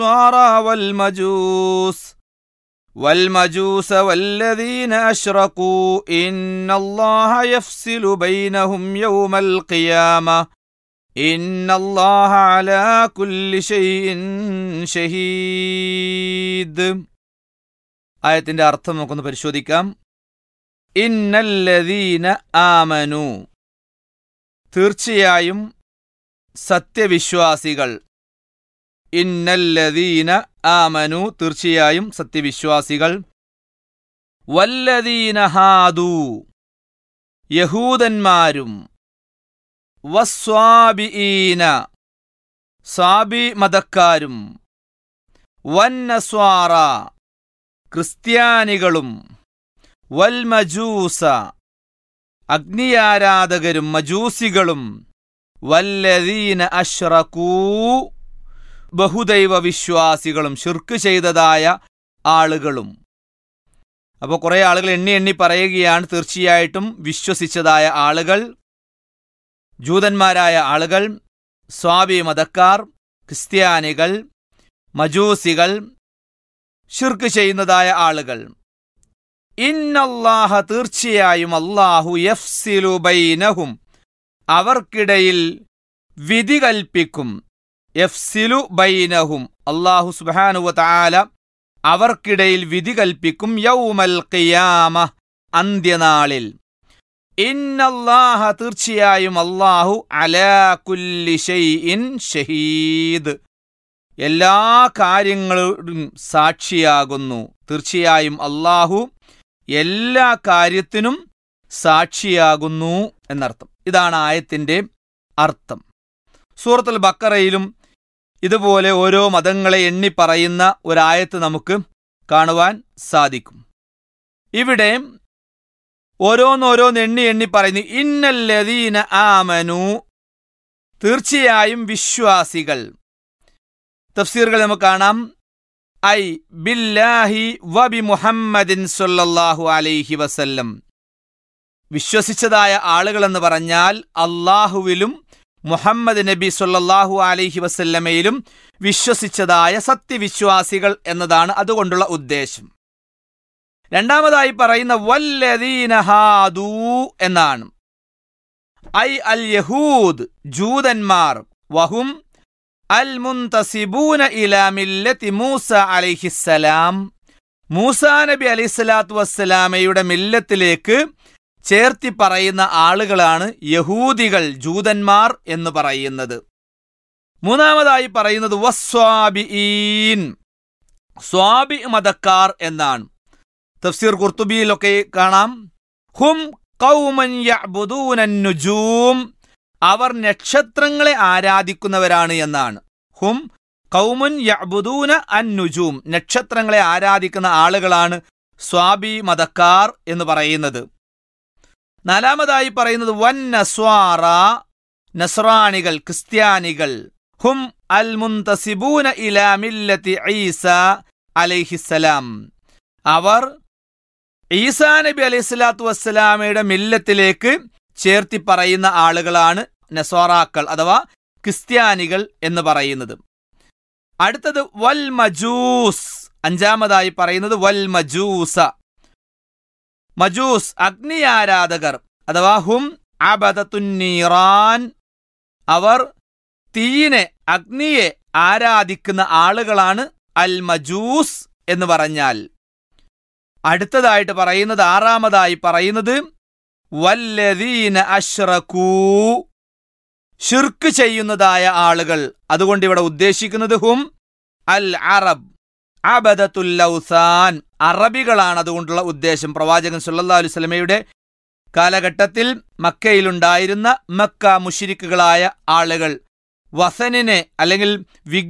والنصارى والمجوس والمجوس والذين أشركوا إن الله يفصل بينهم يوم القيامة إن الله على كل شيء شهيد ആയത്തിന്റെ അർത്ഥം നമുക്കൊന്ന് പരിശോധിക്കാം ഇന്നല്ലദീന ആമനു തീർച്ചയായും സത്യവിശ്വാസികൾ ഇന്നല്ലദീന ആമനു തീർച്ചയായും സത്യവിശ്വാസികൾ വല്ലദീന ഹാദു യഹൂദന്മാരും വസ്വാബിഈന സ്വാബി മതക്കാരും വന്നസ്വാറ ക്രിസ്ത്യാനികളും വൽമജൂസ അഗ്നിയാരാധകരും മജൂസികളും വല്ലദീന അഷ്റകൂ ബഹുദൈവ വിശ്വാസികളും ഷിർക്ക് ചെയ്തതായ ആളുകളും അപ്പോൾ കുറേ ആളുകൾ എണ്ണി എണ്ണി പറയുകയാണ് തീർച്ചയായിട്ടും വിശ്വസിച്ചതായ ആളുകൾ ജൂതന്മാരായ ആളുകൾ സ്വാബി മതക്കാർ ക്രിസ്ത്യാനികൾ മജൂസികൾ ഷിർക്ക് ചെയ്യുന്നതായ ആളുകൾ ഇന്നല്ലാഹ തീർച്ചയായും അല്ലാഹു യഫ്സിലു ബൈനഹും അവർക്കിടയിൽ വിധി കൽപ്പിക്കും യഫ്സിലു ബൈനഹും അല്ലാഹു സുബ്ഹാനഹു തആല അവർക്കിടയിൽ വിധി കൽപ്പിക്കും യൗമൽ ഖിയാമ അന്ത്യനാളിൽ ഇന്നല്ലാഹ തീർച്ചയായും അല്ലാഹു അലാ കുല്ലി ഷൈഇൻ ഷഹീദ് എല്ലാ കാര്യങ്ങളും സാക്ഷിയാകുന്നു തീർച്ചയായും അല്ലാഹു എല്ലാ കാര്യത്തിനും സാക്ഷിയാകുന്നു എന്നർത്ഥം ഇതാണ് ആയത്തിന്റെ അർത്ഥം സൂറത്തുൽ ബക്കറയിലും ഇതുപോലെ ഓരോ മതങ്ങളെ എണ്ണി പറയുന്ന ഒരായത്ത് നമുക്ക് കാണുവാൻ സാധിക്കും ഇവിടെ ഓരോന്നോരോന്ന് എണ്ണി എണ്ണി പറയുന്നു ഇന്നല്ലദീന ആമനു തീർച്ചയായും വിശ്വാസികൾ തഫ്സീറുകൾ നമുക്ക് കാണാം ഐ ബില്ലാഹി വബി മുഹമ്മദിൻ സല്ലല്ലാഹു അലൈഹി വസല്ലം വിശ്വസിച്ചതായ ആളുകൾ എന്ന് പറഞ്ഞാൽ അള്ളാഹുവിലും മുഹമ്മദ് നബി സല്ലല്ലാഹു അലൈഹി വസല്ലമയിലും വിശ്വസിച്ചതായ സത്യവിശ്വാസികൾ എന്നതാണ് അതുകൊണ്ടുള്ള ഉദ്ദേശം രണ്ടാമതായി പറയുന്ന വല്ലദീന ഹാദൂ എന്നാണ് ഐ അൽ യഹൂദ് ജൂതന്മാർ വഹും അൽ മുന്തസിബൂന ഇലാ മില്ലത്തി മൂസ അലൈഹിസ്സലാം മൂസാ നബി അലൈഹിസ്സലാത്തു വസ്സലാമയുടെ മില്ലത്തിലേക്ക് ചേർത്തി പറയുന്ന ആളുകളാണ് യഹൂദികൾ ജൂതന്മാർ എന്ന് പറയുന്നത് മൂന്നാമതായി പറയുന്നത് വസ്വാബിഈൻ സ്വാബി മതക്കാർ എന്നാണ് തഫ്സീർ ഖുർത്തുബിയിലൊക്കെ കാണാം ഹും ഖൗമൻ യഅ്ബുദൂന നുജൂം അവർ നക്ഷത്രങ്ങളെ ആരാധിക്കുന്നവരാണ് എന്നാണ് ഹും കൗമുൻ യഅ്ബുദൂന അൻ നുജൂം നക്ഷത്രങ്ങളെ ആരാധിക്കുന്ന ആളുകളാണ് സ്വാബി മതക്കാർ എന്ന് പറയുന്നത് നാലാമതായി പറയുന്നത് വൻ നസ്വാറ നസ്രാണികൾ ക്രിസ്ത്യാനികൾ ഹും അൽ മുന്തസിബൂന ഇലാ മില്ലത്തി ഈസ അലൈഹിസ്സലാം അവർ ഈസാ നബി അലൈഹി സ്വലാത്തു വസ്സലാമയുടെ മില്ലത്തിലേക്ക് ചേർത്തി പറയുന്ന ആളുകളാണ് നസ്വാറാക്കൾ അഥവാ ക്രിസ്ത്യാനികൾ എന്ന് പറയുന്നത് അടുത്തത് വൽ മജൂസ് അഞ്ചാമതായി പറയുന്നത് വൽ മജൂസ മജൂസ് അഗ്നി ആരാധകർ അഥവാ ഹും അബദത്തുന്നീറാൻ അവർ തീയിനെ അഗ്നിയെ ആരാധിക്കുന്ന ആളുകളാണ് അൽ മജൂസ് എന്ന് പറഞ്ഞാൽ അടുത്തതായിട്ട് പറയുന്നത് ആറാമതായി പറയുന്നത് വല്ലദീന അഷ്റകൂ ഷിർക്ക് ചെയ്യുന്നതായ ആളുകൾ അതുകൊണ്ട് ഇവിടെ ഉദ്ദേശിക്കുന്നത് ഹും അൽ അറബ് അബദത്തുല്ലൗസാൻ അറബികളാണ് അതുകൊണ്ടുള്ള ഉദ്ദേശം പ്രവാചകൻ സല്ലല്ലാഹു അലൈഹി വസല്ലമയുടെ കാലഘട്ടത്തിൽ മക്കയിലുണ്ടായിരുന്ന മക്ക മുഷിരിക്കുകളായ ആളുകൾ വസനിനെ അല്ലെങ്കിൽ